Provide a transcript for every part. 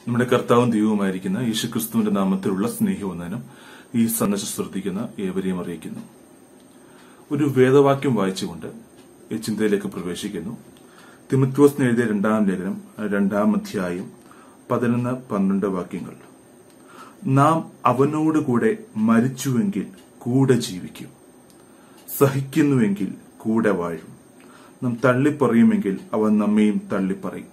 നമ്മുടെ കർത്താവും ദൈവവുമായിരിക്കുന്ന യേശുക്രിസ്തുവിന്റെ നാമത്തിലുള്ള സ്നേഹവന്ദനം ഈ സന്ദേശം ശ്രദ്ധിക്കുന്ന ഏവരെയും അറിയിക്കുന്നു ഒരു വേദവാക്യം വായിച്ചുകൊണ്ട് ഈ ചിന്തയിലേക്ക് പ്രവേശിക്കുന്നു തിമത്യോസിന് എഴുതിയ രണ്ടാം ലേഖനം രണ്ടാം അധ്യായം പതിനൊന്ന് പന്ത്രണ്ട് വാക്യങ്ങൾ നാം അവനോടുകൂടെ മരിച്ചുവെങ്കിൽ കൂടെ ജീവിക്കും സഹിക്കുന്നുവെങ്കിൽ കൂടെ വാഴും നാം തള്ളിപ്പറയുമെങ്കിൽ അവൻ നമ്മയും തള്ളിപ്പറയും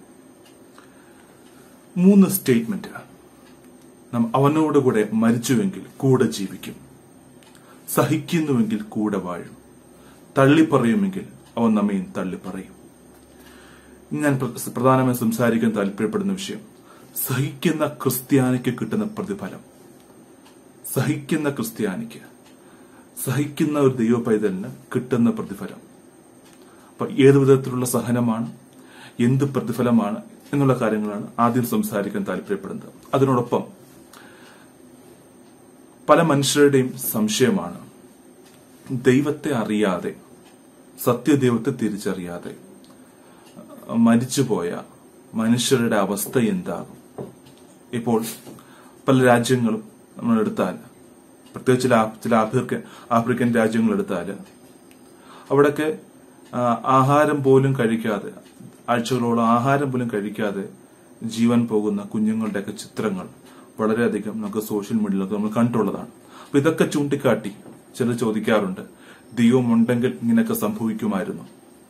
മൂന്ന് സ്റ്റേറ്റ്മെന്റ് നാം അവനോടുകൂടെ മരിച്ചുവെങ്കിൽ കൂടെ ജീവിക്കും സഹിക്കുന്നുവെങ്കിൽ കൂടെ വാഴും തള്ളിപ്പറയുമെങ്കിൽ അവൻ നമ്മയും തള്ളിപ്പറയും ഞാൻ പ്ര- പ്രധാനമായും സംസാരിക്കാൻ താല്പര്യപ്പെടുന്ന വിഷയം സഹിക്കുന്ന ക്രിസ്ത്യാനിക്ക് കിട്ടുന്ന പ്രതിഫലം സഹിക്കുന്ന ക്രിസ്ത്യാനിക്ക് സഹിക്കുന്ന ഒരു ദൈവ പൈതലിന് കിട്ടുന്ന പ്രതിഫലം അപ്പൊ ഏത് വിധത്തിലുള്ള സഹനമാണ് എന്ത് പ്രതിഫലമാണ് എന്നുള്ള കാര്യങ്ങളാണ് ആദ്യം സംസാരിക്കാൻ താല്പര്യപ്പെടുന്നത് അതിനോടൊപ്പം പല മനുഷ്യരുടെയും സംശയമാണ് ദൈവത്തെ അറിയാതെ സത്യദൈവത്തെ തിരിച്ചറിയാതെ മരിച്ചുപോയ മനുഷ്യരുടെ അവസ്ഥ എന്താകും ഇപ്പോൾ പല രാജ്യങ്ങളും നമ്മൾ എടുത്താൽ പ്രത്യേകിച്ച് ചില ആ- ചില ആഫ്രിക്കൻ ആഫ്രിക്കൻ രാജ്യങ്ങൾ എടുത്താൽ അവിടൊക്കെ ആ, ആഹാരം പോലും കഴിക്കാതെ ആഴ്ചകളോളം ആഹാരം പോലും കഴിക്കാതെ ജീവൻ പോകുന്ന കുഞ്ഞുങ്ങളുടെയൊക്കെ ചിത്രങ്ങൾ വളരെയധികം നമുക്ക് സോഷ്യൽ മീഡിയയിലൊക്കെ നമ്മൾ കണ്ടുള്ളതാണ് അപ്പൊ ഇതൊക്കെ ചൂണ്ടിക്കാട്ടി ചിലർ ചോദിക്കാറുണ്ട് ദൈവം ഉണ്ടെങ്കിൽ ഇങ്ങനെയൊക്കെ സംഭവിക്കുമായിരുന്നു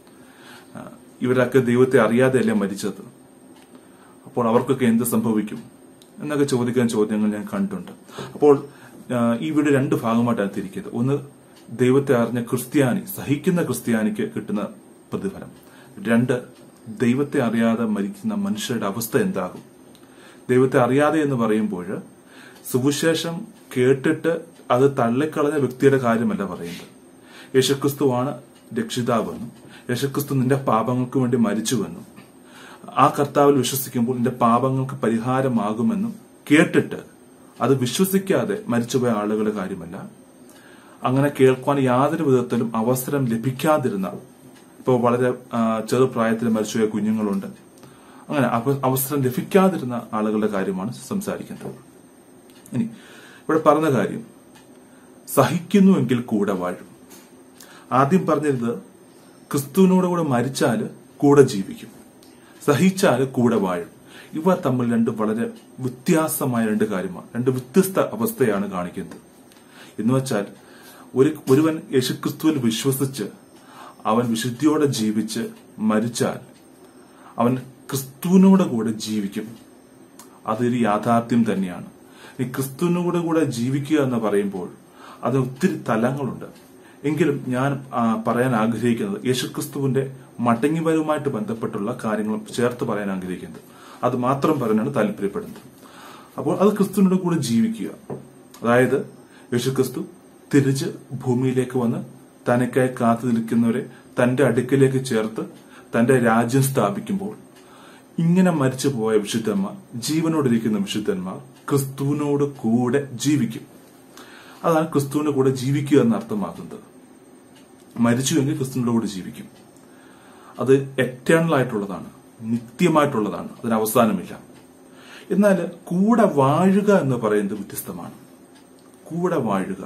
ആ, ഇവരൊക്കെ ദൈവത്തെ അറിയാതെയല്ലേ മരിച്ചത് അപ്പോൾ അവർക്കൊക്കെ എന്ത് സംഭവിക്കും എന്നൊക്കെ ചോദിക്കാൻ ചോദ്യങ്ങൾ ഞാൻ കണ്ടിട്ടുണ്ട് അപ്പോൾ ആ, ഈ വീഡിയോ രണ്ട് ഭാഗമായിട്ടാണ് തിരിക്കുന്നത് ഒന്ന് ദൈവത്തെ അറിഞ്ഞ ക്രിസ്ത്യാനി സഹിക്കുന്ന ക്രിസ്ത്യാനിക്ക് കിട്ടുന്ന പ്രതിഫലം രണ്ട് ദൈവത്തെ അറിയാതെ മരിക്കുന്ന മനുഷ്യരുടെ അവസ്ഥ എന്താകും ദൈവത്തെ അറിയാതെ എന്ന് പറയുമ്പോൾ സുവിശേഷം കേട്ടിട്ട് അത് തള്ളിക്കളഞ്ഞ വ്യക്തിയുടെ കാര്യമല്ല പറയുന്നത് യേശുക്രിസ്തുവാണ് രക്ഷിതാവെന്നും യേശുക്രിസ്തു നിന്റെ പാപങ്ങൾക്ക് വേണ്ടി മരിച്ചുവെന്നും ആ കർത്താവിൽ വിശ്വസിക്കുമ്പോൾ നിന്റെ പാപങ്ങൾക്ക് പരിഹാരമാകുമെന്നും കേട്ടിട്ട് അത് വിശ്വസിക്കാതെ മരിച്ചുപോയ ആളുകളുടെ കാര്യമല്ല അങ്ങനെ കേൾക്കുവാൻ യാതൊരു വിധത്തിലും അവസരം ലഭിക്കാതിരുന്ന ഇപ്പോൾ വളരെ ആ, ചെറുപ്രായത്തിൽ മരിച്ചുപോയ കുഞ്ഞുങ്ങളുണ്ട് അങ്ങനെ അവ- അവസരം ലഭിക്കാതിരുന്ന ആളുകളുടെ കാര്യമാണ് സംസാരിക്കുന്നത് ഇനി ഇവിടെ പറഞ്ഞ കാര്യം സഹിക്കുന്നുവെങ്കിൽ കൂടെ വാഴും ആദ്യം പറഞ്ഞിരുന്നത് ക്രിസ്തുവിനോട് കൂടെ മരിച്ചാല് കൂടെ ജീവിക്കും സഹിച്ചാല് കൂടെ വാഴും ഇവ തമ്മിൽ രണ്ട് വളരെ വ്യത്യാസമായ രണ്ട് കാര്യമാണ് രണ്ട് വ്യത്യസ്ത അവസ്ഥയാണ് കാണിക്കുന്നത് എന്ന് വെച്ചാൽ ഒരു ഒരുവൻ യേശുക്രിസ്തുവിൽ വിശ്വസിച്ച് അവൻ വിശുദ്ധിയോടെ ജീവിച്ച് മരിച്ചാൽ അവൻ ക്രിസ്തുവിനോട് കൂടെ ജീവിക്കും അതൊരു യാഥാർത്ഥ്യം തന്നെയാണ് ഈ ക്രിസ്തുവിനോട് കൂടെ ജീവിക്കുക എന്ന് പറയുമ്പോൾ അത് ഒത്തിരി തലങ്ങളുണ്ട് എങ്കിലും ഞാൻ ആ, പറയാൻ ആഗ്രഹിക്കുന്നത് യേശുക്രിസ്തുവിന്റെ മടങ്ങിവരവുമായിട്ട് ബന്ധപ്പെട്ടുള്ള കാര്യങ്ങൾ ചേർത്ത് പറയാൻ ആഗ്രഹിക്കുന്നത് അത് മാത്രം പറയാനാണ് താല്പര്യപ്പെടുന്നത് അപ്പോൾ അത് ക്രിസ്തുവിനോട് കൂടെ ജീവിക്കുക അതായത് യേശുക്രിസ്തു തിരിച്ച് ഭൂമിയിലേക്ക് വന്ന് തനിക്കായി കാത്തു നിൽക്കുന്നവരെ തന്റെ അടുക്കിലേക്ക് ചേർത്ത് തന്റെ രാജ്യം സ്ഥാപിക്കുമ്പോൾ ഇങ്ങനെ മരിച്ചു പോയ വിശുദ്ധന്മാർ ജീവനോടിരിക്കുന്ന വിശുദ്ധന്മാർ ക്രിസ്തുവിനോട് കൂടെ ജീവിക്കും അതാണ് ക്രിസ്തുവിന്റെ കൂടെ ജീവിക്കുക എന്ന് അർത്ഥമാക്കുന്നത് മരിച്ചുവെങ്കിൽ ക്രിസ്തുവിന്റെ കൂടെ ജീവിക്കും അത് എറ്റേണൽ ആയിട്ടുള്ളതാണ് നിത്യമായിട്ടുള്ളതാണ് അതിന് അവസാനമില്ല എന്നാൽ കൂടെ വാഴുക എന്ന് പറയുന്നത് വ്യത്യസ്തമാണ് കൂടെ വാഴുക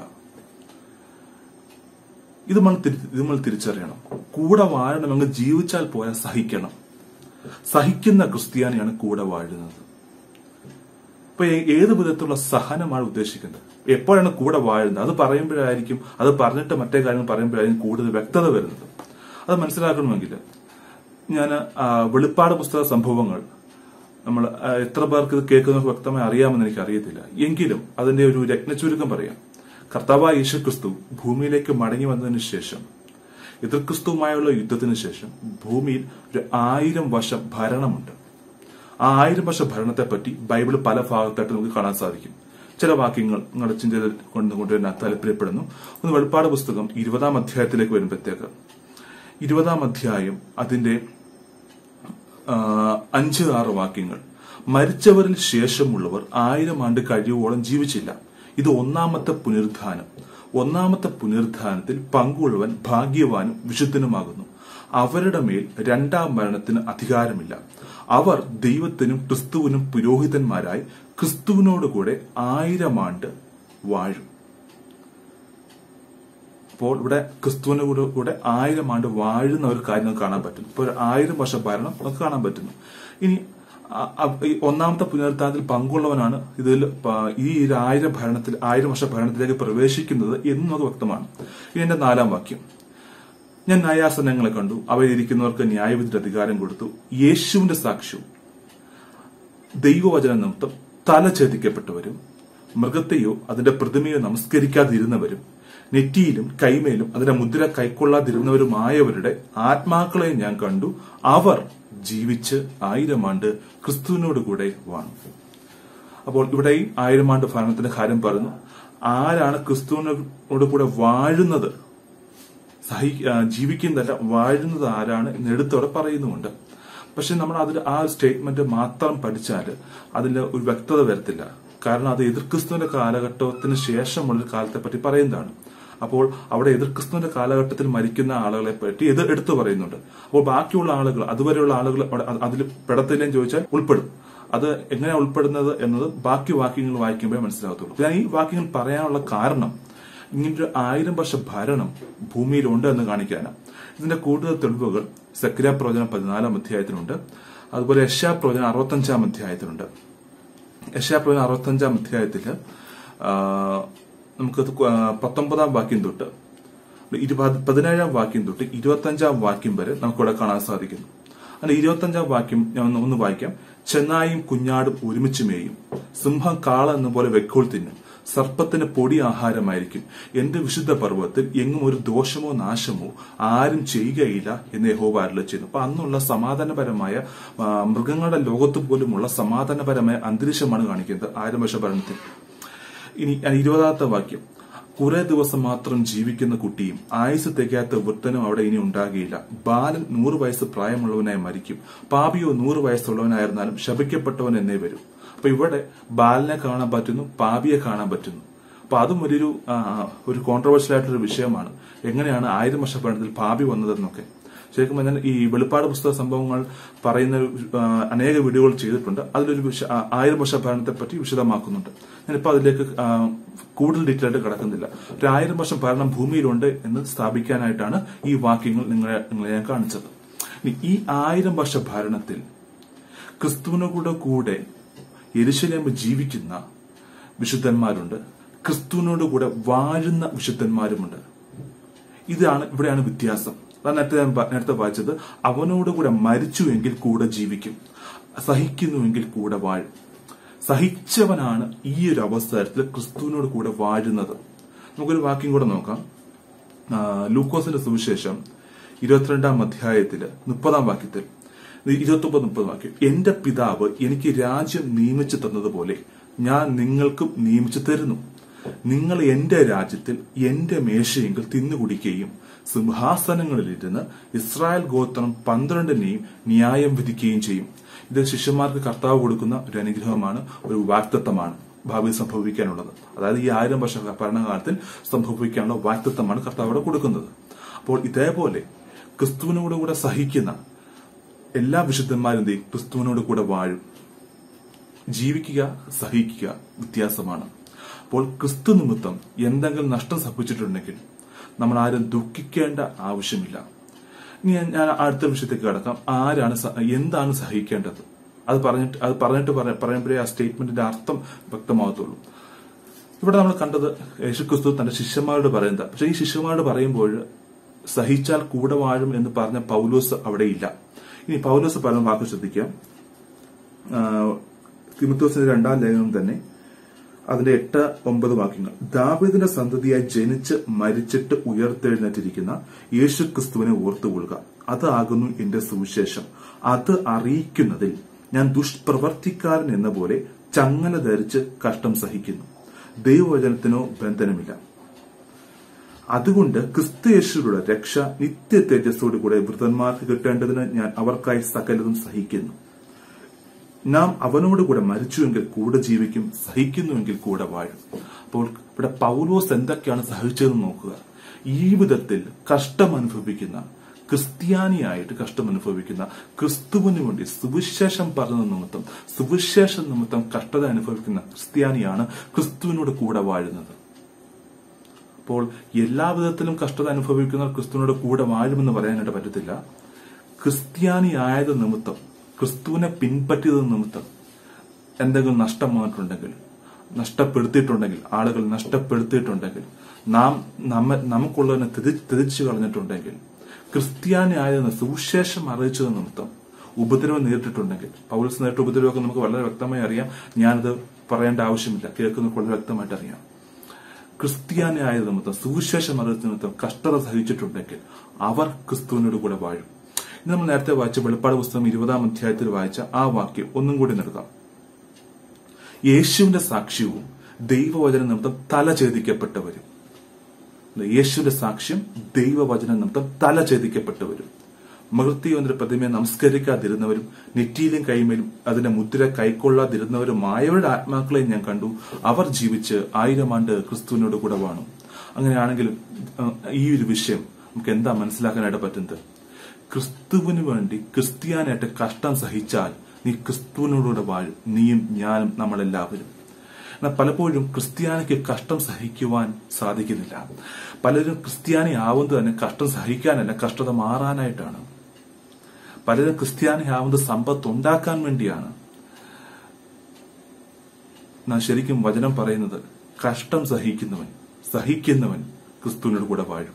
ഇത് നമ്മൾ തിരി- ഇത് നമ്മൾ തിരിച്ചറിയണം കൂടെ വാഴണമെങ്കിൽ ജീവിച്ചാൽ പോയാൽ സഹിക്കണം സഹിക്കുന്ന ക്രിസ്ത്യാനിയാണ് കൂടെ വാഴുന്നത് അപ്പൊ ഏ- ഏത് വിധത്തിലുള്ള സഹനമാണ് ഉദ്ദേശിക്കുന്നത് എപ്പോഴാണ് കൂടെ വാഴുന്നത് അത് പറയുമ്പോഴായിരിക്കും അത് പറഞ്ഞിട്ട് മറ്റേ കാര്യങ്ങൾ പറയുമ്പോഴായിരിക്കും കൂടുതൽ വ്യക്തത വരുന്നത് അത് മനസ്സിലാക്കണമെങ്കിൽ ഞാൻ വെളിപ്പാട് പുസ്തക സംഭവങ്ങൾ നമ്മൾ ആ, എത്ര പേർക്ക് ഇത് കേൾക്കുന്നവർക്ക് വ്യക്തമായി അറിയാമെന്ന് എനിക്ക് അറിയത്തില്ല എങ്കിലും അതിന്റെ ഒരു രത്നചുരുക്കം പറയാം കർത്താവായ യേശുക്രിസ്തു ഭൂമിയിലേക്ക് മടങ്ങി വന്നതിന് ശേഷം എതിർക്രിസ്തുവുമായുള്ള യുദ്ധത്തിന് ശേഷം ഭൂമിയിൽ ഒരു ആയിരം വർഷം ഭരണമുണ്ട് ആ ആയിരം വർഷ ഭരണത്തെ പറ്റി ബൈബിൾ പല ഭാഗത്തായിട്ട് നമുക്ക് കാണാൻ സാധിക്കും ചില വാക്യങ്ങൾ നിങ്ങളുടെ ചിന്തയിൽ കൊണ്ട് കൊണ്ടുവരാൻ താല്പര്യപ്പെടുന്നു ഒന്ന് വെളിപ്പാട് പുസ്തകം ഇരുപതാം അധ്യായത്തിലേക്ക് വരുമ്പോഴത്തേക്ക് ഇരുപതാം അധ്യായം അതിന്റെ ആ, അഞ്ച് ആറ് വാക്യങ്ങൾ മരിച്ചവരിൽ ശേഷമുള്ളവർ ആയിരം ആണ്ട് കഴിയുവോളം ജീവിച്ചില്ല ഇത് ഒന്നാമത്തെ പുനരുദ്ധാനം ഒന്നാമത്തെ പുനരുദ്ധാനത്തിൽ പങ്കുള്ളവൻ ഭാഗ്യവാനും വിശുദ്ധനുമാകുന്നു അവരുടെ മേൽ രണ്ടാം മരണത്തിന് അധികാരമില്ല അവർ ദൈവത്തിനും ക്രിസ്തുവിനും പുരോഹിതന്മാരായി ക്രിസ്തുവിനോട് കൂടെ ആയിരം ആണ്ട് വാഴും അപ്പോൾ ഇവിടെ ക്രിസ്തുവിന് കൂടെ കൂടെ ആയിരം ആണ്ട് വാഴുന്ന ഒരു കാര്യം നമുക്ക് കാണാൻ പറ്റും ഇപ്പോൾ ഒരു ആയിരം വർഷം ഭരണം നമുക്ക് കാണാൻ പറ്റുന്നു ഇനി അ- അ- ഈ ഒന്നാമത്തെ പുനരുദ്ധാനത്തിൽ പങ്കുള്ളവനാണ് ഇതിൽ പ- ഈ ഒരു ആയിരം ഭരണത്തിൽ ആയിരം വർഷ ഭരണത്തിലേക്ക് പ്രവേശിക്കുന്നത് എന്ന് നമുക്ക് വ്യക്തമാണ് ഇനി എന്റെ നാലാം വാക്യം ഞാൻ ന്യായാസനങ്ങളെ കണ്ടു അവയിലിരിക്കുന്നവർക്ക് ന്യായവിധിയുടെ അധികാരം കൊടുത്തു യേശുവിന്റെ സാക്ഷ്യവും ദൈവവചന നിമിത്തം തല ഛേദിക്കപ്പെട്ടവരും മൃഗത്തെയോ അതിന്റെ പ്രതിമയോ നമസ്കരിക്കാതിരുന്നവരും നെറ്റിയിലും കൈമേലും അതിന്റെ മുദ്ര കൈക്കൊള്ളാതിരുന്നവരുമായവരുടെ ആത്മാക്കളെ ഞാൻ കണ്ടു അവർ ജീവിച്ച് ആയിരം ആണ്ട് ക്രിസ്തുവിനോട് കൂടെ വാണു അപ്പോൾ ഇവിടെ ഈ ആയിരം ആണ്ട് ഭരണത്തിന്റെ കാര്യം പറഞ്ഞു ആരാണ് ക്രിസ്തുവിനോട് കൂടെ വാഴുന്നത് സഹി ആ, ജീവിക്കുന്നതല്ല വാഴുന്നത് ആരാണ് എന്ന് എടുത്തോടെ പറയുന്നുമുണ്ട് പക്ഷെ നമ്മൾ അതിൽ ആ സ്റ്റേറ്റ്മെന്റ് മാത്രം പഠിച്ചാൽ അതിൽ ഒരു വ്യക്തത വരത്തില്ല കാരണം അത് എതിർക്രിസ്തുവിന്റെ കാലഘട്ടത്തിന് ശേഷമുള്ള ഒരു കാലത്തെ പറ്റി പറയുന്നതാണ് അപ്പോൾ അവിടെ എതിർക്രിസ്തുവിന്റെ കാലഘട്ടത്തിൽ മരിക്കുന്ന ആളുകളെ പറ്റി ഇത് എടുത്തു പറയുന്നുണ്ട് അപ്പോൾ ബാക്കിയുള്ള ആളുകൾ അതുവരെയുള്ള ആളുകൾ അവിടെ അത് അതിൽ പെടത്തില്ലെന്ന് ചോദിച്ചാൽ ഉൾപ്പെടും അത് എങ്ങനെയാണ് ഉൾപ്പെടുന്നത് എന്നത് ബാക്കി വാക്യങ്ങൾ വായിക്കുമ്പോഴേ മനസ്സിലാകത്തുള്ളൂ ഞാൻ ഈ വാക്യങ്ങൾ പറയാനുള്ള കാരണം ഇങ്ങനൊരു ആയിരം വർഷ ഭരണം ഭൂമിയിലുണ്ട് എന്ന് കാണിക്കാനാണ് ഇതിന്റെ കൂടുതൽ തെളിവുകൾ സക്രിയ പ്രവചനം പതിനാലാം അധ്യായത്തിലുണ്ട് അതുപോലെ യശാ പ്രവചനം അറുപത്തഞ്ചാം അധ്യായത്തിലുണ്ട് യശാ പ്രവചനം അറുപത്തഞ്ചാം അധ്യായത്തില് ആ, നമുക്ക് പത്തൊമ്പതാം വാക്യം തൊട്ട് ഇരുപത് പതിനേഴാം വാക്യം തൊട്ട് ഇരുപത്തഞ്ചാം വാക്യം വരെ നമുക്കിവിടെ കാണാൻ സാധിക്കുന്നു അങ്ങനെ ഇരുപത്തഞ്ചാം വാക്യം ഞാൻ ഒന്ന് ഒന്ന് വായിക്കാം ചെന്നായും കുഞ്ഞാടും ഒരുമിച്ച് മേയും സിംഹം കാള എന്ന പോലെ വെക്കോൾ തിന്നും സർപ്പത്തിന് പൊടി ആഹാരമായിരിക്കും എന്റെ വിശുദ്ധ പർവ്വത്തിൽ എങ്ങും ഒരു ദോഷമോ നാശമോ ആരും ചെയ്യുകയില്ല എന്ന് യഹോവ അരുളി ചെയ്യുന്നു അപ്പൊ അന്നുള്ള സമാധാനപരമായ ആ, മൃഗങ്ങളുടെ ലോകത്ത് പോലുമുള്ള സമാധാനപരമായ അന്തരീക്ഷമാണ് കാണിക്കുന്നത് ആയിരം വർഷ ഭരണത്തിൽ ഇനി ഇരുപതാമത്തെ വാക്യം കുറെ ദിവസം മാത്രം ജീവിക്കുന്ന കുട്ടിയും ആയുസ് തികയാത്ത വൃത്തനും അവിടെ ഇനി ഉണ്ടാകുകയില്ല ബാലൻ നൂറ് വയസ്സ് പ്രായമുള്ളവനായി മരിക്കും പാപിയോ നൂറ് വയസ്സുള്ളവനായിരുന്നാലും ശപിക്കപ്പെട്ടവൻ എന്നേ വരും അപ്പൊ ഇവിടെ ബാലനെ കാണാൻ പറ്റുന്നു പാപിയെ കാണാൻ പറ്റുന്നു അപ്പൊ അതും വലിയൊരു ആ, ഒരു കോൺട്രവേഴ്ഷ്യൽ ആയിട്ടൊരു വിഷയമാണ് എങ്ങനെയാണ് ആയിരം വർഷ ഭരണത്തിൽ പാപി വന്നതെന്നൊക്കെ ശരിക്കും പറഞ്ഞാൽ ഈ വെളിപ്പാട് പുസ്തക സംഭവങ്ങൾ പറയുന്ന ഒരു, ആ, അനേക വീഡിയോകൾ ചെയ്തിട്ടുണ്ട് അതിലൊരു വിശ- ആ, ആയിരം വർഷ ഭരണത്തെ പറ്റി വിശദമാക്കുന്നുണ്ട് ഞാനിപ്പോ അതിലേക്ക് ആ, കൂടുതൽ ഡീറ്റെയിൽ ആയിട്ട് കിടക്കുന്നില്ല ഒരു ആയിരം വർഷം ഭരണം ഭൂമിയിലുണ്ട് എന്ന് സ്ഥാപിക്കാനായിട്ടാണ് ഈ വാക്യങ്ങൾ നിങ്ങളെ നിങ്ങളെ ഞാൻ കാണിച്ചത് ഇനി ഈ ആയിരം വർഷ ഭരണത്തിൽ ക്രിസ്തുവിനോട് കൂടെ യെരുശലേമിൽ ജീവിക്കുന്ന വിശുദ്ധന്മാരുണ്ട് ക്രിസ്തുവിനോട് കൂടെ വാഴുന്ന വിശുദ്ധന്മാരുമുണ്ട് ഇതാണ് ഇവിടെയാണ് വ്യത്യാസം അതാണ് നേരത്തെ ഞാൻ പ- നേരത്തെ വായിച്ചത് അവനോട് കൂടെ മരിച്ചുവെങ്കിൽ കൂടെ ജീവിക്കും സഹിക്കുന്നുവെങ്കിൽ കൂടെ വാഴും സഹിച്ചവനാണ് ഈ ഒരു അവസരത്തിൽ ക്രിസ്തുവിനോട് കൂടെ വാഴുന്നത് നമുക്കൊരു വാക്യം കൂടെ നോക്കാം ആ, ലൂക്കോസിന്റെ സുവിശേഷം ഇരുപത്തിരണ്ടാം അധ്യായത്തില് മുപ്പതാം വാക്യത്തിൽ ഇരുപത്തി ഒമ്പത് മുപ്പത് വാക്യം എന്റെ പിതാവ് എനിക്ക് രാജ്യം നിയമിച്ചു തന്നതുപോലെ ഞാൻ നിങ്ങൾക്കും നിയമിച്ചു തരുന്നു നിങ്ങൾ എന്റെ രാജ്യത്തിൽ എന്റെ മേശയെങ്കിൽ തിന്നുകുടിക്കുകയും സിംഹാസനങ്ങളിലിരുന്ന് ഇസ്രായേൽ ഗോത്രം പന്ത്രണ്ടിനെയും ന്യായം വിധിക്കുകയും ചെയ്യും ഇത് ശിഷ്യന്മാർക്ക് കർത്താവ് കൊടുക്കുന്ന ഒരു അനുഗ്രഹമാണ് ഒരു വാക്തത്വമാണ് ഭാവിയിൽ സംഭവിക്കാനുള്ളത് അതായത് ഈ ആയിരം വർഷ ഭരണകാലത്തിൽ സംഭവിക്കാനുള്ള വാക്തത്വമാണ് കർത്താവ് അവിടെ കൊടുക്കുന്നത് അപ്പോൾ ഇതേപോലെ ക്രിസ്തുവിനോട് കൂടെ സഹിക്കുന്ന എല്ലാ വിശുദ്ധന്മാരും എന്ത് ചെയ്യും? ക്രിസ്തുവിനോട് കൂടെ വാഴും ജീവിക്കുക സഹിക്കുക വ്യത്യാസമാണ് അപ്പോൾ ക്രിസ്തു നിമിത്തം എന്തെങ്കിലും നഷ്ടം സംഭവിച്ചിട്ടുണ്ടെങ്കിൽ നമ്മൾ ആരും ദുഃഖിക്കേണ്ട ആവശ്യമില്ല ഇനി ഞാൻ- ഞാൻ അടുത്ത വിഷയത്തേക്ക് കടക്കാം ആരാണ് സ- എന്താണ് സഹിക്കേണ്ടത് അത് പറഞ്ഞിട്ട് അത് പറഞ്ഞിട്ട് പറ- പറയുമ്പോഴേ ആ സ്റ്റേറ്റ്മെന്റിന്റെ അർത്ഥം വ്യക്തമാകത്തുള്ളൂ ഇവിടെ നമ്മൾ കണ്ടത് യേശുക്രിസ്തു തന്റെ ശിഷ്യന്മാരോട് പറയുന്നത് പക്ഷെ ഈ ശിഷ്യന്മാരോട് പറയുമ്പോൾ സഹിച്ചാൽ കൂടെ വാഴും എന്ന് പറഞ്ഞ പൗലോസ് അവിടെ ഇല്ല ഇനി പൗലോസ് പറയുന്ന വാക്ക് ശ്രദ്ധിക്കാം തിമുത്തോസിന്റെ രണ്ടാം ലേഖനം തന്നെ അതിന്റെ എട്ട് ഒമ്പത് വാക്യങ്ങൾ ദാവീദിന്റെ സന്തതിയായി ജനിച്ച് മരിച്ചിട്ട് ഉയർത്തെഴുന്നേറ്റിരിക്കുന്ന യേശു ക്രിസ്തുവിനെ ഓർത്തുകൊള്ളുക അതാകുന്നു എന്റെ സുവിശേഷം അത് അറിയിക്കുന്നതിൽ ഞാൻ ദുഷ്പ്രവർത്തിക്കാരൻ എന്ന പോലെ ചങ്ങല ധരിച്ച് കഷ്ടം സഹിക്കുന്നു ദൈവവചനത്തിനോ ബന്ധനമില്ല അതുകൊണ്ട് ക്രിസ്തു യേശുവിലുള്ള രക്ഷ നിത്യ തേജസ്സോടു കൂടെ വൃതന്മാർക്ക് കിട്ടേണ്ടതിന് ഞാൻ അവർക്കായി സകലതും സഹിക്കുന്നു നാം അവനോട് കൂടെ മരിച്ചുവെങ്കിൽ കൂടെ ജീവിക്കും സഹിക്കുന്നുവെങ്കിൽ കൂടെ വാഴും അപ്പോൾ ഇവിടെ പൗലോസ് എന്തൊക്കെയാണ് സഹിച്ചതെന്ന് നോക്കുക ഈ വിധത്തിൽ കഷ്ടം അനുഭവിക്കുന്ന ക്രിസ്ത്യാനിയായിട്ട് കഷ്ടം അനുഭവിക്കുന്ന ക്രിസ്തുവിന് വേണ്ടി സുവിശേഷം പറഞ്ഞ നിമിത്തം സുവിശേഷം നിമിത്തം കഷ്ടത അനുഭവിക്കുന്ന ക്രിസ്ത്യാനിയാണ് ക്രിസ്തുവിനോട് കൂടെ വാഴുന്നത് അപ്പോൾ എല്ലാ വിധത്തിലും കഷ്ടത അനുഭവിക്കുന്ന ക്രിസ്തുവിനോട് കൂടെ വാഴുമെന്ന് പറയാനായിട്ട് പറ്റത്തില്ല ക്രിസ്ത്യാനി ആയത് നിമിത്തം ക്രിസ്തുവിനെ പിൻപറ്റിയത് നിമിത്തം എന്തെങ്കിലും നഷ്ടം വന്നിട്ടുണ്ടെങ്കിൽ നഷ്ടപ്പെടുത്തിയിട്ടുണ്ടെങ്കിൽ ആളുകൾ നഷ്ടപ്പെടുത്തിയിട്ടുണ്ടെങ്കിൽ നാം നമ്മ നമുക്കുള്ളതിനെ തിരി തിരിച്ചു കളഞ്ഞിട്ടുണ്ടെങ്കിൽ ക്രിസ്ത്യാനി ആയതെന്ന് സുവിശേഷം അറിയിച്ചത് നിമിത്തം ഉപദ്രവം നേരിട്ടിട്ടുണ്ടെങ്കിൽ പൗരസ് നേരിട്ട ഉപദ്രവമൊക്കെ നമുക്ക് വളരെ വ്യക്തമായി അറിയാം ഞാനത് പറയേണ്ട ആവശ്യമില്ല കേൾക്കുന്നവർക്ക് വളരെ വ്യക്തമായിട്ട് അറിയാം ക്രിസ്ത്യാനി ആയ നിമിത്തം സുവിശേഷം അറിയിച്ച നിമിത്തം കഷ്ടത സഹിച്ചിട്ടുണ്ടെങ്കിൽ അവർ ക്രിസ്തുവിനോട് കൂടെ വാഴും ഇത് നമ്മൾ നേരത്തെ വായിച്ച വെളിപ്പാട് പുസ്തകം ഇരുപതാം അധ്യായത്തിൽ വായിച്ച ആ വാക്യം ഒന്നും കൂടി നിർത്താം യേശുവിന്റെ സാക്ഷ്യവും ദൈവവചന നിമിത്തം തല ഛേദിക്കപ്പെട്ടവരും യേശുവിന്റെ സാക്ഷ്യം ദൈവവചന നിമിത്തം തല ഛേദിക്കപ്പെട്ടവരും മൃത്യുവിന്റെ പ്രതിമയെ നമസ്കരിക്കാതിരുന്നവരും നെറ്റിയിലും കൈമേലും അതിന്റെ മുദ്ര കൈക്കൊള്ളാതിരുന്നവരുമായവരുടെ ആത്മാക്കളെ ഞാൻ കണ്ടു അവർ ജീവിച്ച് ആയിരം ആണ്ട് ക്രിസ്തുവിനോട് കൂടെ വാണു അങ്ങനെയാണെങ്കിൽ അഹ്, ഈ ഒരു വിഷയം നമുക്ക് എന്താ മനസ്സിലാക്കാനായിട്ട് പറ്റുന്നത് ക്രിസ്തുവിന് വേണ്ടി ക്രിസ്ത്യാനായിട്ട് കഷ്ടം സഹിച്ചാൽ നീ ക്രിസ്തുവിനോടുകൂടെ വാഴും നീയും ഞാനും നമ്മളെല്ലാവരും എന്നാൽ പലപ്പോഴും ക്രിസ്ത്യാനിക്ക് കഷ്ടം സഹിക്കുവാൻ സാധിക്കുന്നില്ല പലരും ക്രിസ്ത്യാനി ആവുന്നത് തന്നെ കഷ്ടം സഹിക്കാനല്ല കഷ്ടത മാറാനായിട്ടാണ് പലരും ക്രിസ്ത്യാനി ആവുന്നത് സമ്പത്ത് ഉണ്ടാക്കാൻ വേണ്ടിയാണ് നാം ശരിക്കും വചനം പറയുന്നത് കഷ്ടം സഹിക്കുന്നവൻ സഹിക്കുന്നവൻ ക്രിസ്തുവിനോട് കൂടെ വാഴും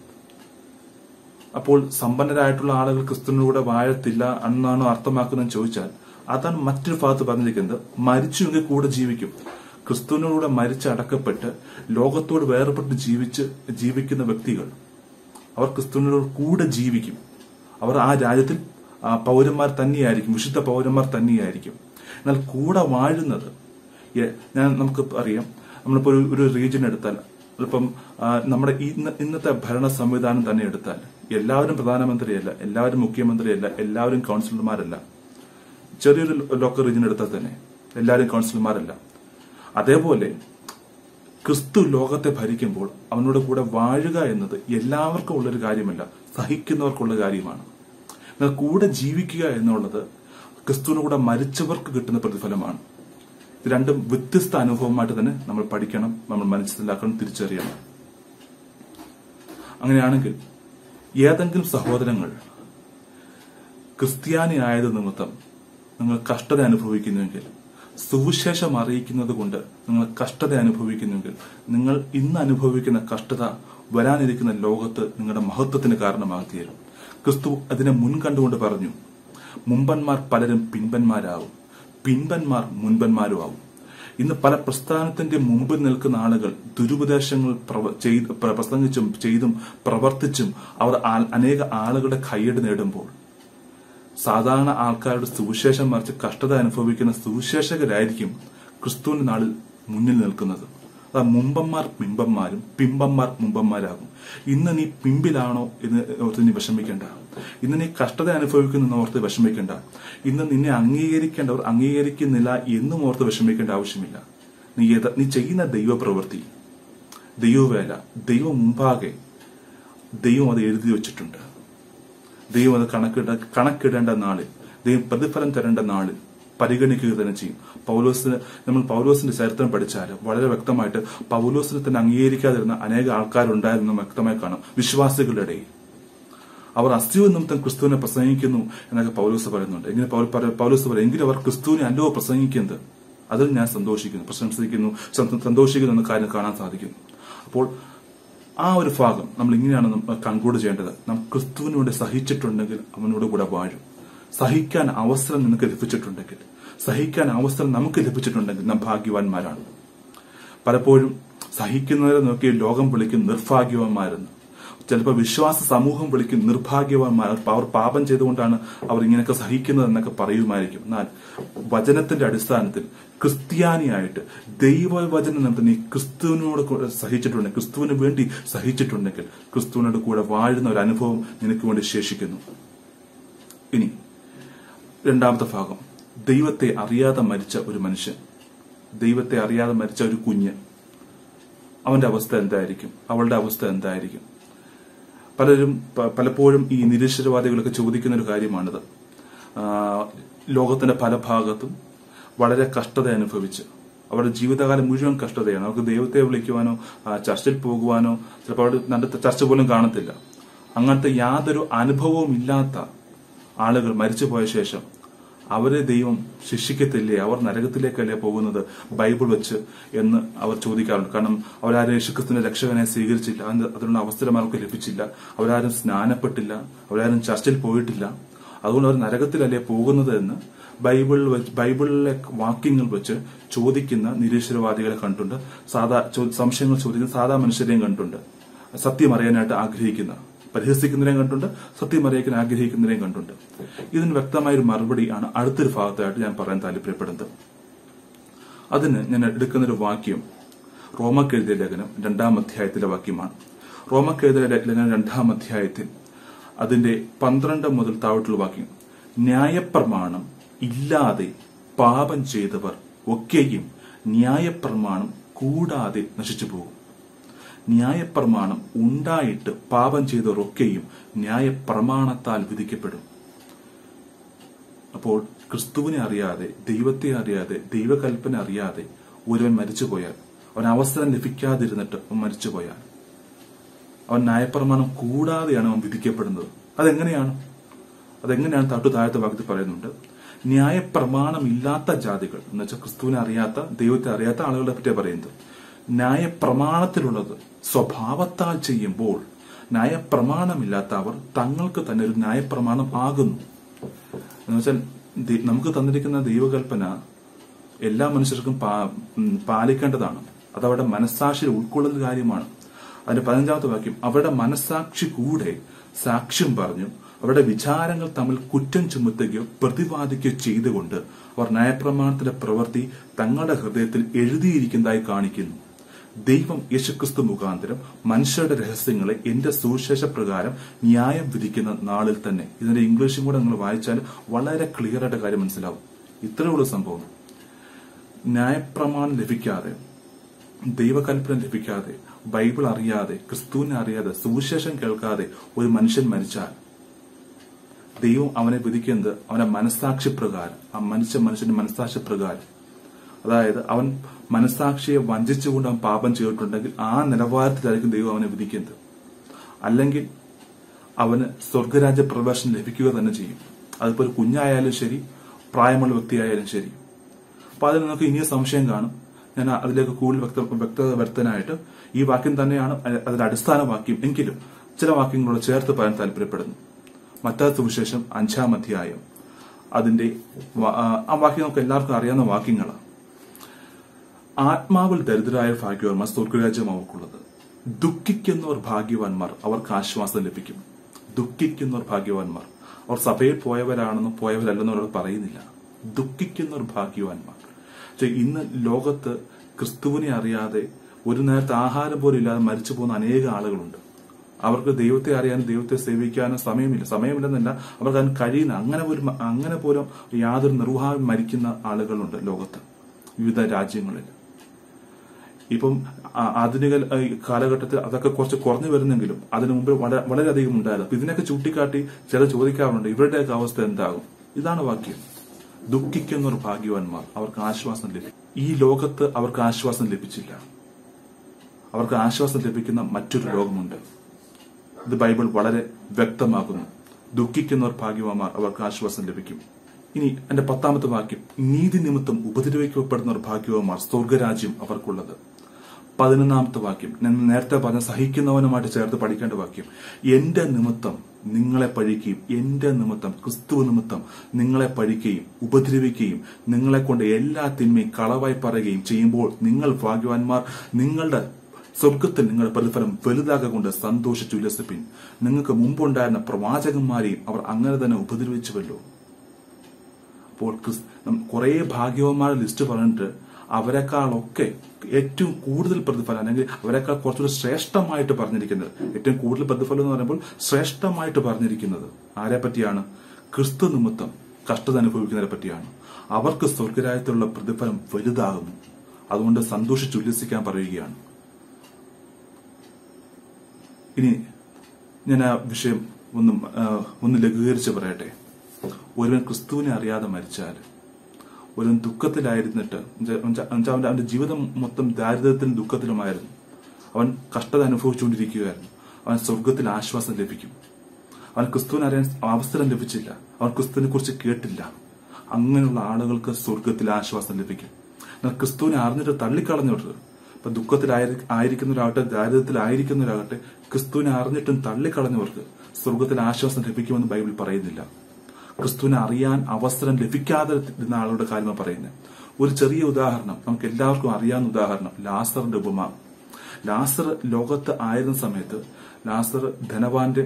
അപ്പോൾ സമ്പന്നരായിട്ടുള്ള ആളുകൾ ക്രിസ്തുവിനോട് കൂടെ വാഴത്തില്ല എന്നാണോ അർത്ഥമാക്കുന്നതെന്ന് ചോദിച്ചാൽ അതാണ് മറ്റൊരു ഭാഗത്ത് പറഞ്ഞിരിക്കുന്നത് മരിച്ചുവെങ്കിൽ കൂടെ ജീവിക്കും ക്രിസ്തുവിനോടുകൂടെ മരിച്ച് അടക്കപ്പെട്ട് ലോകത്തോട് വേർപെട്ട് ജീവിച്ച് ജീവിക്കുന്ന വ്യക്തികൾ അവർ ക്രിസ്തുവിനോട് കൂടെ ജീവിക്കും അവർ ആ രാജ്യത്തിൽ ആ, പൗരന്മാർ തന്നെയായിരിക്കും വിശുദ്ധ പൗരന്മാർ തന്നെയായിരിക്കും എന്നാൽ കൂടെ വാഴുന്നത് എ- ഞാൻ നമുക്ക് അറിയാം നമ്മളിപ്പോ ഒരു ഒരു റീജിയൻ എടുത്താൽ ഇപ്പം ആ, നമ്മുടെ ഇന്ന് ഇന്നത്തെ ഭരണ സംവിധാനം തന്നെ എടുത്താൽ എല്ലാവരും പ്രധാനമന്ത്രിയല്ല എല്ലാവരും മുഖ്യമന്ത്രിയല്ല എല്ലാവരും കൗൺസിലർമാരല്ല ചെറിയൊരു ലോക്കൽ റീജിയൻ എടുത്താൽ തന്നെ എല്ലാവരും കൗൺസിലർമാരല്ല അതേപോലെ ക്രിസ്തു ലോകത്തെ ഭരിക്കുമ്പോൾ അവനോട് കൂടെ വാഴുക എന്നത് എല്ലാവർക്കും ഉള്ളൊരു കാര്യമല്ല സഹിക്കുന്നവർക്കുള്ള കാര്യമാണ് എന്നാൽ കൂടെ ജീവിക്കുക എന്നുള്ളത് ക്രിസ്തുവിന് കൂടെ മരിച്ചവർക്ക് കിട്ടുന്ന പ്രതിഫലമാണ് ഇത് രണ്ടും വ്യത്യസ്ത അനുഭവമായിട്ട് തന്നെ നമ്മൾ പഠിക്കണം നമ്മൾ മനസ്സിലാക്കണം തിരിച്ചറിയണം അങ്ങനെയാണെങ്കിൽ ഏതെങ്കിലും സഹോദരങ്ങൾ ക്രിസ്ത്യാനി ആയത് നിമിത്തം നിങ്ങൾ കഷ്ടത അനുഭവിക്കുന്നുവെങ്കിൽ സുവിശേഷം അറിയിക്കുന്നത് കൊണ്ട് നിങ്ങൾ കഷ്ടത അനുഭവിക്കുന്നുവെങ്കിൽ നിങ്ങൾ ഇന്ന് അനുഭവിക്കുന്ന കഷ്ടത വരാനിരിക്കുന്ന ലോകത്ത് നിങ്ങളുടെ മഹത്വത്തിന് കാരണമാക്കി തീരും ക്രിസ്തു അതിനെ മുൻകണ്ടുകൊണ്ട് പറഞ്ഞു മുമ്പന്മാർ പലരും പിൻപന്മാരാവും പിൻപന്മാർ മുൻപന്മാരും ആവും ഇന്ന് പല പ്രസ്ഥാനത്തിന്റെ മുമ്പിൽ നിൽക്കുന്ന ആളുകൾ ദുരുപദേശങ്ങൾ പ്രവ- ചെയ്ത് പ്ര- പ്രസംഗിച്ചും ചെയ്തും പ്രവർത്തിച്ചും അവർ ആ- അനേക ആളുകളുടെ കൈയ്യടി നേടുമ്പോൾ സാധാരണ ആൾക്കാരുടെ സുവിശേഷം മറിച്ച് കഷ്ടത അനുഭവിക്കുന്ന സുവിശേഷകരായിരിക്കും ക്രിസ്തുവിന്റെ നാളിൽ മുന്നിൽ നിൽക്കുന്നത് അതാ മുമ്പന്മാർ പിമ്പന്മാരും പിമ്പന്മാർ മുമ്പന്മാരാകും ഇന്ന് നീ പിമ്പിലാണോ എന്ന് ഓർത്ത് നീ വിഷമിക്കേണ്ട ഇന്ന് നീ കഷ്ടത അനുഭവിക്കുന്നു ഓർത്ത് വിഷമിക്കേണ്ട ഇന്ന് നിന്നെ അംഗീകരിക്കേണ്ടവർ അംഗീകരിക്കുന്നില്ല എന്നും ഓർത്ത് വിഷമിക്കേണ്ട ആവശ്യമില്ല നീ യഥ- നീ ചെയ്യുന്ന ദൈവപ്രവൃത്തി ദൈവവേല ദൈവം മുമ്പാകെ ദൈവം അത് എഴുതി വെച്ചിട്ടുണ്ട് ദൈവം അത് കണക്കിട കണക്കിടേണ്ട നാളിൽ ദൈവം പ്രതിഫലം തരേണ്ട നാളിൽ പരിഗണിക്കുക തന്നെ ചെയ്യും പൗലോസിന് നമ്മൾ പൗലോസിന്റെ ചരിത്രം പഠിച്ചാൽ വളരെ വ്യക്തമായിട്ട് പൗലോസിനെ തന്നെ അംഗീകരിക്കാതിരുന്ന അനേക ആൾക്കാരുണ്ടായിരുന്നു വ്യക്തമായി കാണാം വിശ്വാസികളുടെ ഇടയിൽ അവർ അസ്ഥിവ നിമിത്തം ക്രിസ്തുവിനെ പ്രസംഗിക്കുന്നു എന്നൊക്കെ പൗലോസ് പറയുന്നുണ്ട് എങ്ങനെ പൗൽ- പറ- പൗലോസ് പറയും എങ്കിലും അവർ ക്രിസ്തുവിനെ അല്ലോ പ്രസംഗിക്കുന്നത് അതിൽ ഞാൻ സന്തോഷിക്കുന്നു പ്രശംസിക്കുന്നു സന്ത- സന്തോഷിക്കുന്നു എന്ന കാര്യം കാണാൻ സാധിക്കുന്നു അപ്പോൾ ആ ഒരു ഭാഗം നമ്മൾ ഇങ്ങനെയാണ് കൺക്ലൂഡ് ചെയ്യേണ്ടത് നാം ക്രിസ്തുവിന് വേണ്ടി സഹിച്ചിട്ടുണ്ടെങ്കിൽ അവനോട് കൂടെ വാഴും സഹിക്കാൻ അവസരം നിനക്ക് ലഭിച്ചിട്ടുണ്ടെങ്കിൽ സഹിക്കാൻ അവസരം നമുക്ക് ലഭിച്ചിട്ടുണ്ടെങ്കിൽ നാം ഭാഗ്യവാന്മാരാണ് പലപ്പോഴും സഹിക്കുന്നവരെ നോക്കി ലോകം വിളിക്കും നിർഭാഗ്യവാന്മാരെന്ന് ചിലപ്പോൾ വിശ്വാസ സമൂഹം വിളിക്കും നിർഭാഗ്യവാന്മാർ അവർ പാപം ചെയ്തുകൊണ്ടാണ് അവർ ഇങ്ങനെയൊക്കെ സഹിക്കുന്നത് എന്നൊക്കെ പറയുമായിരിക്കും എന്നാൽ വചനത്തിന്റെ അടിസ്ഥാനത്തിൽ ക്രിസ്ത്യാനിയായിട്ട് ദൈവവചനം നമുക്ക് നീ ക്രിസ്തുവിനോട് കൂടെ സഹിച്ചിട്ടുണ്ടെങ്കിൽ ക്രിസ്തുവിന് വേണ്ടി സഹിച്ചിട്ടുണ്ടെങ്കിൽ ക്രിസ്തുവിനോട് കൂടെ വാഴുന്ന ഒരു അനുഭവം നിനക്ക് വേണ്ടി ശേഷിക്കുന്നു ഇനി രണ്ടാമത്തെ ഭാഗം ദൈവത്തെ അറിയാതെ മരിച്ച ഒരു മനുഷ്യൻ ദൈവത്തെ അറിയാതെ മരിച്ച ഒരു കുഞ്ഞ് അവന്റെ അവസ്ഥ എന്തായിരിക്കും അവളുടെ അവസ്ഥ എന്തായിരിക്കും പലരും പ- പലപ്പോഴും ഈ നിരീശ്വരവാദികളൊക്കെ ചോദിക്കുന്ന ഒരു കാര്യമാണിത് ആ, ലോകത്തിന്റെ പല ഭാഗത്തും വളരെ കഷ്ടത അനുഭവിച്ച് അവരുടെ ജീവിതകാലം മുഴുവൻ കഷ്ടതയാണ് അവർക്ക് ദൈവത്തെ വിളിക്കുവാനോ ആ, ചർച്ചിൽ പോകുവാനോ ചിലപ്പോൾ അവിടെ നടത്ത ചർച്ച പോലും കാണത്തില്ല അങ്ങനത്തെ യാതൊരു അനുഭവവും ഇല്ലാത്ത ആളുകൾ മരിച്ചുപോയ ശേഷം അവരെ ദൈവം ശിക്ഷിക്കത്തില്ലേ അവർ നരകത്തിലേക്കല്ലേ പോകുന്നത് ബൈബിൾ വെച്ച് എന്ന് അവർ ചോദിക്കാറുണ്ട് കാരണം അവരാരും യേശുക്രിസ്തുവിന്റെ രക്ഷകനെ സ്വീകരിച്ചില്ല അതിന് അതിനുള്ള അവസരം അവർക്ക് ലഭിച്ചില്ല അവരാരും സ്നാനപ്പെട്ടില്ല അവരാരും ചർച്ചിൽ പോയിട്ടില്ല അതുകൊണ്ട് അവർ നരകത്തിലല്ലേ പോകുന്നത് എന്ന് ബൈബിളിൽ വെച്ച് ബൈബിളിലെ വാക്യങ്ങൾ വെച്ച് ചോദിക്കുന്ന നിരീശ്വരവാദികളെ കണ്ടുണ്ട് സാധാ ചോ- സംശയങ്ങൾ ചോദിക്കുന്ന സാധാ മനുഷ്യരെയും കണ്ടുണ്ട് സത്യം അറിയാനായിട്ട് ആഗ്രഹിക്കുന്ന പരിഹസിക്കുന്നതിനെയും കണ്ടുണ്ട് സത്യം അറിയിക്കാൻ ആഗ്രഹിക്കുന്നതിനെയും കണ്ടുണ്ട് ഇതിന് വ്യക്തമായ ഒരു മറുപടിയാണ് അടുത്തൊരു ഭാഗത്തായിട്ട് ഞാൻ പറയാൻ താല്പര്യപ്പെടുന്നത് അതിന് ഞാൻ എടുക്കുന്ന ഒരു വാക്യം റോമക്കെഴുതിയ ലേഖനം രണ്ടാം അധ്യായത്തിലെ വാക്യമാണ് റോമക്കെഴുതിയ ലേഖനം രണ്ടാം അധ്യായത്തിൽ അതിന്റെ പന്ത്രണ്ട് മുതൽ താഴോട്ടുള്ള വാക്യം ന്യായപ്രമാണം ഇല്ലാതെ പാപം ചെയ്തവർ ഒക്കെയും ന്യായപ്രമാണം കൂടാതെ നശിച്ചു പോകും ന്യായപ്രമാണം ഉണ്ടായിട്ട് പാപം ചെയ്തവർ ഒക്കെയും ന്യായപ്രമാണത്താൽ വിധിക്കപ്പെടും അപ്പോൾ ക്രിസ്തുവിനെ അറിയാതെ ദൈവത്തെ അറിയാതെ ദൈവകൽപ്പന അറിയാതെ ഒരുവൻ മരിച്ചുപോയാൽ അവൻ അവസരം ലഭിക്കാതിരുന്നിട്ട് അവൻ മരിച്ചുപോയാൽ അവൻ ന്യായപ്രമാണം കൂടാതെയാണ് അവൻ വിധിക്കപ്പെടുന്നത് അതെങ്ങനെയാണ് അതെങ്ങനെയാണ് തൊട്ടു താഴത്തെ ഭാഗത്ത് പറയുന്നുണ്ട് ന്യായപ്രമാണം ഇല്ലാത്ത ജാതികൾ എന്ന് വെച്ചാൽ ക്രിസ്തുവിനെ അറിയാത്ത ദൈവത്തെ അറിയാത്ത ആളുകളെ പറ്റിയാണ് പറയുന്നത് ന്യായപ്രമാണത്തിലുള്ളത് സ്വഭാവത്താൽ ചെയ്യുമ്പോൾ ന്യായപ്രമാണമില്ലാത്ത അവർ തങ്ങൾക്ക് തന്നെ ഒരു ന്യായപ്രമാണം ആകുന്നു എന്ന് വെച്ചാൽ ദി- നമുക്ക് തന്നിരിക്കുന്ന ദൈവകൽപ്പന എല്ലാ മനുഷ്യർക്കും പാ- ഉം, പാലിക്കേണ്ടതാണ് അത് അവരുടെ മനസ്സാക്ഷിയിൽ ഉൾക്കൊള്ളുന്ന കാര്യമാണ് അതിന്റെ പതിനഞ്ചാമത്തെ വാക്യം അവരുടെ മനസ്സാക്ഷി കൂടെ സാക്ഷ്യം പറഞ്ഞു അവരുടെ വിചാരങ്ങൾ തമ്മിൽ കുറ്റം ചുമത്തുകയോ പ്രതിപാദിക്കുകയോ ചെയ്തുകൊണ്ട് അവർ ന്യായപ്രമാണത്തിന്റെ പ്രവൃത്തി തങ്ങളുടെ ഹൃദയത്തിൽ എഴുതിയിരിക്കുന്നതായി കാണിക്കുന്നു ദൈവം യേശുക്രിസ്തു മുഖാന്തരം മനുഷ്യരുടെ രഹസ്യങ്ങളെ എന്റെ സുവിശേഷ പ്രകാരം ന്യായം വിധിക്കുന്ന നാളിൽ തന്നെ ഇതിന്റെ ഇംഗ്ലീഷും കൂടെ നിങ്ങൾ വായിച്ചാൽ വളരെ ക്ലിയർ ആയിട്ട് കാര്യം മനസ്സിലാവും ഇത്രയുള്ള സംഭവം ന്യായപ്രമാണം ലഭിക്കാതെ ദൈവകൽപ്പന ലഭിക്കാതെ ബൈബിൾ അറിയാതെ ക്രിസ്തുവിനെ അറിയാതെ സുവിശേഷം കേൾക്കാതെ ഒരു മനുഷ്യൻ മരിച്ചാൽ ദൈവം അവനെ വിധിക്കുന്നത് അവന്റെ മനസ്സാക്ഷി പ്രകാരം ആ മനുഷ്യ മനുഷ്യന്റെ മനസ്സാക്ഷി പ്രകാരം അതായത് അവൻ മനസ്സാക്ഷിയെ വഞ്ചിച്ചുകൊണ്ട് അവൻ പാപം ചെയ്തിട്ടുണ്ടെങ്കിൽ ആ നിലവാരത്തിലായിരിക്കും ദൈവം അവനെ വിധിക്കുന്നത് അല്ലെങ്കിൽ അവന് സ്വർഗരാജ്യ പ്രവേശനം ലഭിക്കുക തന്നെ ചെയ്യും അതിപ്പോ ഒരു കുഞ്ഞായാലും ശരി പ്രായമുള്ള വ്യക്തിയായാലും ശരി അപ്പൊ അതിൽ നിങ്ങൾക്ക് ഇനിയും സംശയം കാണും ഞാൻ അതിലേക്ക് കൂടുതൽ വ്യക്ത വ്യക്തത വരുത്താനായിട്ട് ഈ വാക്യം തന്നെയാണ് അ- അതിന്റെ അടിസ്ഥാന വാക്യം എങ്കിലും ചില വാക്യങ്ങളോട് ചേർത്ത് പറയാൻ താല്പര്യപ്പെടുന്നു മറ്റാ സുവിശേഷം അഞ്ചാം അധ്യായം അതിന്റെ വ- ആ ആ വാക്യം നമുക്ക് എല്ലാവർക്കും അറിയാവുന്ന വാക്യങ്ങളാണ് ആത്മാവിൽ ദരിദ്രരായ ഭാഗ്യവാന്മാർ സ്വർഗരാജ്യം അവർക്കുള്ളത് ദുഃഖിക്കുന്നവർ ഭാഗ്യവാന്മാർ അവർക്ക് ആശ്വാസം ലഭിക്കും ദുഃഖിക്കുന്നവർ ഭാഗ്യവാന്മാർ അവർ സഭയിൽ പോയവരാണെന്നും പോയവരല്ലെന്നും അവരോട് പറയുന്നില്ല ദുഃഖിക്കുന്നവർ ഭാഗ്യവാന്മാർ പക്ഷേ ഇന്ന് ലോകത്ത് ക്രിസ്തുവിനെ അറിയാതെ ഒരു നേരത്തെ ആഹാരം പോലും ഇല്ലാതെ മരിച്ചു പോകുന്ന അനേക ആളുകളുണ്ട് അവർക്ക് ദൈവത്തെ അറിയാനും ദൈവത്തെ സേവിക്കാനും സമയമില്ല സമയമില്ലെന്നല്ല അവർക്ക് അതിന് കഴിയുന്ന അങ്ങനെ പോലും അങ്ങനെ പോലും യാതൊരു നിർവാഹം മരിക്കുന്ന ആളുകളുണ്ട് ലോകത്ത് വിവിധ രാജ്യങ്ങളിൽ ഇപ്പം ആ- ആധുനിക ആ, ഈ കാലഘട്ടത്തിൽ അതൊക്കെ കുറച്ച് കുറഞ്ഞു വരുന്നെങ്കിലും അതിനു മുമ്പ് വളരെ വളരെയധികം ഉണ്ടായിരുന്നു അപ്പൊ ഇതിനൊക്കെ ചൂണ്ടിക്കാട്ടി ചില ചോദിക്കാറുണ്ട് ഇവരുടെയൊക്കെ അവസ്ഥ എന്താകും ഇതാണ് വാക്യം ദുഃഖിക്കുന്നവർ ഭാഗ്യവാന്മാർ അവർക്ക് ആശ്വാസം ലഭിക്കും ഈ ലോകത്ത് അവർക്ക് ആശ്വാസം ലഭിച്ചില്ല അവർക്ക് ആശ്വാസം ലഭിക്കുന്ന മറ്റൊരു ലോകമുണ്ട് ഇത് ബൈബിൾ വളരെ വ്യക്തമാക്കുന്നു ദുഃഖിക്കുന്നവർ ഭാഗ്യവാന്മാർ അവർക്ക് ആശ്വാസം ലഭിക്കും ഇനി എന്റെ പത്താമത്തെ വാക്യം നീതി നിമിത്തം ഉപദ്രവിക്കപ്പെടുന്നവർ ഭാഗ്യവാന്മാർ സ്വർഗരാജ്യം അവർക്കുള്ളത് പതിനൊന്നാമത്തെ വാക്യം ഞാൻ നേരത്തെ പറഞ്ഞ സഹിക്കുന്നവനുമായിട്ട് ചേർത്ത് പഠിക്കേണ്ട വാക്യം എന്റെ നിമിത്തം നിങ്ങളെ പഴിക്കുകയും എന്റെ നിമിത്തം ക്രിസ്തു നിമിത്തം നിങ്ങളെ പഴിക്കുകയും ഉപദ്രവിക്കുകയും നിങ്ങളെ കൊണ്ട് എല്ലാ തിന്മയും കളവായി പറയുകയും ചെയ്യുമ്പോൾ നിങ്ങൾ ഭാഗ്യവാന്മാർ നിങ്ങളുടെ സ്വർഗത്തിൽ നിങ്ങളുടെ പ്രതിഫലം വലുതാകൊണ്ട് സന്തോഷിച്ചു ഉല്ലസിപ്പിൻ നിങ്ങൾക്ക് മുമ്പുണ്ടായിരുന്ന പ്രവാചകന്മാരെയും അവർ അങ്ങനെ തന്നെ ഉപദ്രവിച്ചുവല്ലോ അപ്പോൾ ക്രിസ്- നം- കുറേ ഭാഗ്യവന്മാരുടെ ലിസ്റ്റ് പറഞ്ഞിട്ട് അവരെക്കാളൊക്കെ ഏറ്റവും കൂടുതൽ പ്രതിഫലം അല്ലെങ്കിൽ അവരെക്കാൾ കുറച്ചുകൂടി ശ്രേഷ്ഠമായിട്ട് പറഞ്ഞിരിക്കുന്നത് ഏറ്റവും കൂടുതൽ പ്രതിഫലം എന്ന് പറയുമ്പോൾ ശ്രേഷ്ഠമായിട്ട് പറഞ്ഞിരിക്കുന്നത് ആരെ പറ്റിയാണ് ക്രിസ്തു നിമിത്തം കഷ്ടത അനുഭവിക്കുന്നവരെ പറ്റിയാണ് അവർക്ക് സ്വർഗരായത്തിലുള്ള പ്രതിഫലം വലുതാകുന്നു അതുകൊണ്ട് സന്തോഷിച്ച് ഉല്ലസിക്കാൻ പറയുകയാണ് ഇനി ഞാൻ ആ വിഷയം ഒന്ന് ആ, ഒന്ന് ലഘൂകരിച്ച് പറയട്ടെ ഒരുവൻ ക്രിസ്തുവിനെ അറിയാതെ മരിച്ചാൽ ഒരുവൻ ദുഃഖത്തിലായിരുന്നിട്ട് എന്നുവെച്ചാ- എന്നുവെച്ചാ അവന്റെ അവന്റെ ജീവിതം മൊത്തം ദാരിദ്ര്യത്തിലും ദുഃഖത്തിലുമായിരുന്നു അവൻ കഷ്ടത അനുഭവിച്ചുകൊണ്ടിരിക്കുകയായിരുന്നു അവൻ സ്വർഗത്തിൽ ആശ്വാസം ലഭിക്കും അവൻ ക്രിസ്തുവിനെ അറിയാൻ അവസരം ലഭിച്ചില്ല അവൻ ക്രിസ്തുവിനെ കുറിച്ച് കേട്ടില്ല അങ്ങനെയുള്ള ആളുകൾക്ക് സ്വർഗത്തിൽ ആശ്വാസം ലഭിക്കും എന്നാൽ ക്രിസ്തുവിനെ അറിഞ്ഞിട്ട് തള്ളിക്കളഞ്ഞവർക്ക് ഇപ്പൊ ദുഃഖത്തിലായി ആയിരിക്കുന്നവരാകട്ടെ ദാരിദ്ര്യത്തിലായിരിക്കുന്നവരാകട്ടെ ക്രിസ്തുവിനെ അറിഞ്ഞിട്ടും തള്ളിക്കളഞ്ഞവർക്ക് സ്വർഗത്തിൽ ആശ്വാസം ലഭിക്കുമെന്ന് ബൈബിൾ പറയുന്നില്ല ക്രിസ്തുവിനെ അറിയാൻ അവസരം ലഭിക്കാതെ ഇരുന്ന ആളുടെ കാര്യമാണ് പറയുന്നത് ഒരു ചെറിയ ഉദാഹരണം നമുക്ക് എല്ലാവർക്കും അറിയാവുന്ന ഉദാഹരണം ലാസറിന്റെ ഉപമ ലാസർ ലോകത്ത് ആയിരുന്ന സമയത്ത് ലാസർ ധനവാന്റെ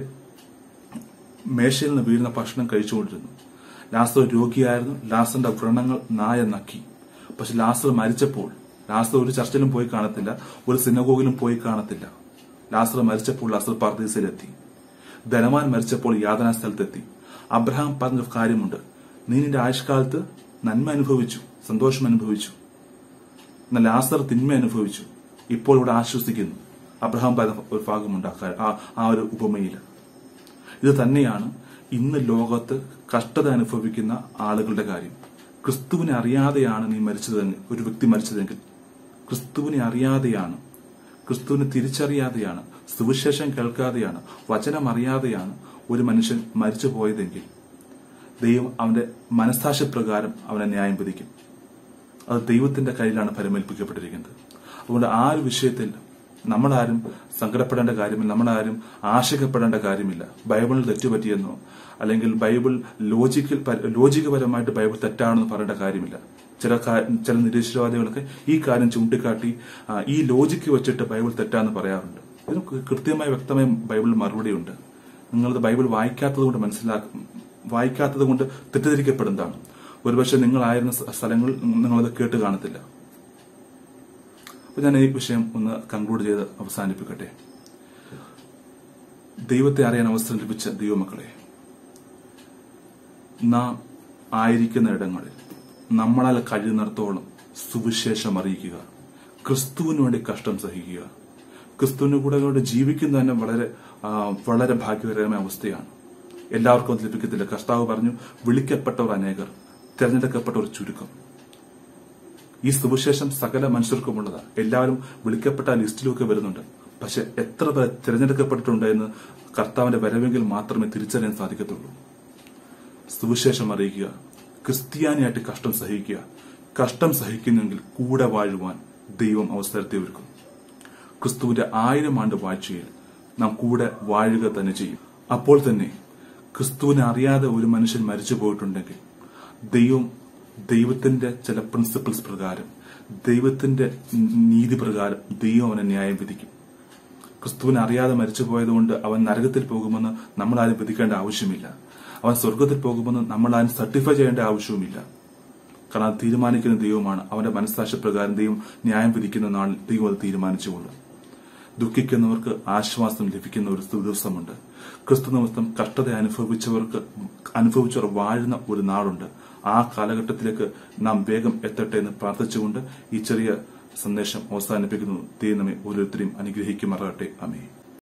മേശയിൽ നിന്ന് വീഴുന്ന ഭക്ഷണം കഴിച്ചുകൊണ്ടിരുന്നു ലാസർ രോഗിയായിരുന്നു ലാസറിന്റെ വ്രണങ്ങൾ നായ നക്കി പക്ഷെ ലാസർ മരിച്ചപ്പോൾ ലാസർ ഒരു ചർച്ചിലും പോയി കാണത്തില്ല ഒരു സിനഗോഗിലും പോയി കാണത്തില്ല ലാസർ മരിച്ചപ്പോൾ ലാസർ പർദീസിലെത്തി ധനവാൻ മരിച്ചപ്പോൾ യാതനാ സ്ഥലത്തെത്തി അബ്രഹാം പറഞ്ഞ ഒരു കാര്യമുണ്ട് നീ നിന്റെ ആയുഷ്കാലത്ത് നന്മ അനുഭവിച്ചു സന്തോഷം അനുഭവിച്ചു എന്നാൽ ലാസർ തിന്മ അനുഭവിച്ചു ഇപ്പോൾ ഇവിടെ ആശ്വസിക്കുന്നു അബ്രഹാം പറഞ്ഞ ഒരു ഭാഗമുണ്ട് ആ കാ- ആ- ആ ഒരു ഉപമയിൽ ഇത് തന്നെയാണ് ഇന്ന് ലോകത്ത് കഷ്ടത അനുഭവിക്കുന്ന ആളുകളുടെ കാര്യം ക്രിസ്തുവിനെ അറിയാതെയാണ് നീ മരിച്ചതെങ്കിൽ ഒരു വ്യക്തി മരിച്ചതെങ്കിൽ ക്രിസ്തുവിനെ അറിയാതെയാണ് ക്രിസ്തുവിനെ തിരിച്ചറിയാതെയാണ് സുവിശേഷം കേൾക്കാതെയാണ് വചനം അറിയാതെയാണ് ഒരു മനുഷ്യൻ മരിച്ചു പോയതെങ്കിൽ ദൈവം അവന്റെ മനസ്സാക്ഷ്യപ്രകാരം അവനെ ന്യായം വിധിക്കും അത് ദൈവത്തിന്റെ കയ്യിലാണ് ഫലമേൽപ്പിക്കപ്പെട്ടിരിക്കുന്നത് അതുകൊണ്ട് ആ ഒരു വിഷയത്തിൽ നമ്മളാരും സങ്കടപ്പെടേണ്ട കാര്യമില്ല നമ്മളാരും ആശങ്കപ്പെടേണ്ട കാര്യമില്ല ബൈബിളിൽ തെറ്റുപറ്റിയെന്നോ അല്ലെങ്കിൽ ബൈബിൾ ലോജിക്കൽ ലോജികപരമായിട്ട് ബൈബിൾ തെറ്റാണെന്ന് പറയേണ്ട കാര്യമില്ല ചില കാ- ചില നിരീശ്വരവാദികളൊക്കെ ഈ കാര്യം ചൂണ്ടിക്കാട്ടി ആ, ഈ ലോജിക്ക് വെച്ചിട്ട് ബൈബിൾ തെറ്റാന്ന് പറയാറുണ്ട് ഇതിന് കൃ- കൃത്യമായി വ്യക്തമായി ബൈബിളിൽ മറുപടിയുണ്ട് നിങ്ങളത് ബൈബിൾ വായിക്കാത്തത് കൊണ്ട് മനസ്സിലാക്കും വായിക്കാത്തത് കൊണ്ട് തെറ്റിദ്ധരിക്കപ്പെടുന്നതാണ് ഒരുപക്ഷെ നിങ്ങളായിരുന്ന സ്ഥ- സ്ഥലങ്ങളിൽ നിങ്ങളത് കേട്ട് കാണത്തില്ല അപ്പൊ ഞാൻ ഈ വിഷയം ഒന്ന് കൺക്ലൂഡ് ചെയ്ത് അവസാനിപ്പിക്കട്ടെ ദൈവത്തെ അറിയാൻ അവസരം ലഭിച്ച ദൈവമക്കളെ നാം ആയിരിക്കുന്ന ഇടങ്ങളിൽ നമ്മളാൽ കഴിയുന്നിടത്തോളം സുവിശേഷം അറിയിക്കുക ക്രിസ്തുവിന് വേണ്ടി കഷ്ടം സഹിക്കുക ക്രിസ്തുവിന്റെ കൂടെ കൂടെ ജീവിക്കുന്നത് തന്നെ വളരെ ആ, വളരെ ഭാഗ്യകരമായ അവസ്ഥയാണ് എല്ലാവർക്കും അത് ലഭിക്കത്തില്ല കർത്താവ് പറഞ്ഞു വിളിക്കപ്പെട്ടവർ അനേകർ തിരഞ്ഞെടുക്കപ്പെട്ടവർ ചുരുക്കം ഈ സുവിശേഷം സകല മനുഷ്യർക്കുമുള്ളതാണ് എല്ലാവരും വിളിക്കപ്പെട്ട ആ ലിസ്റ്റിലൊക്കെ വരുന്നുണ്ട് പക്ഷെ എത്ര പേർ തിരഞ്ഞെടുക്കപ്പെട്ടിട്ടുണ്ട് എന്ന് കർത്താവിന്റെ വരവെങ്കിൽ മാത്രമേ തിരിച്ചറിയാൻ സാധിക്കത്തുള്ളൂ സുവിശേഷം അറിയിക്കുക ക്രിസ്ത്യാനിയായിട്ട് കഷ്ടം സഹിക്കുക കഷ്ടം സഹിക്കുന്നെങ്കിൽ കൂടെ വാഴുവാൻ ദൈവം അവസരത്തെ ഒരുക്കും ക്രിസ്തുവിന്റെ ആയിരം ആണ്ട് വാഴ്ചയിൽ നാം കൂടെ വാഴുക തന്നെ ചെയ്യും അപ്പോൾ തന്നെ ക്രിസ്തുവിനെ അറിയാതെ ഒരു മനുഷ്യൻ മരിച്ചു പോയിട്ടുണ്ടെങ്കിൽ ദൈവം ദൈവത്തിന്റെ ചില പ്രിൻസിപ്പിൾസ് പ്രകാരം ദൈവത്തിന്റെ നീതി പ്രകാരം ദൈവം അവനെ ന്യായം വിധിക്കും ക്രിസ്തുവിനെ അറിയാതെ മരിച്ചു പോയതുകൊണ്ട് അവൻ നരകത്തിൽ പോകുമെന്ന് നമ്മൾ ആരും വിധിക്കേണ്ട ആവശ്യമില്ല അവൻ സ്വർഗത്തിൽ പോകുമെന്ന് നമ്മൾ ആരും സർട്ടിഫൈ ചെയ്യേണ്ട ആവശ്യവുമില്ല കാരണം അത് തീരുമാനിക്കുന്ന ദൈവമാണ് അവന്റെ മനസ്സാക്ഷി പ്രകാരം ദൈവം ന്യായം വിധിക്കുന്ന നാളിൽ ദൈവം അത് തീരുമാനിച്ചുകൊണ്ട് ദുഃഖിക്കുന്നവർക്ക് ആശ്വാസം ലഭിക്കുന്ന ഒരു ദിവസമുണ്ട് ക്രിസ്തു നിമിത്തം കഷ്ടത അനുഭവിച്ചവർക്ക് അനുഭവിച്ചവർ വാഴുന്ന ഒരു നാളുണ്ട് ആ കാലഘട്ടത്തിലേക്ക് നാം വേഗം എത്തട്ടെ എന്ന് പ്രാർത്ഥിച്ചുകൊണ്ട് ഈ ചെറിയ സന്ദേശം അവസാനിപ്പിക്കുന്നു ദൈവമേ ഓരോരുത്തരെയും അനുഗ്രഹിക്കുമാറാകട്ടെ അമേ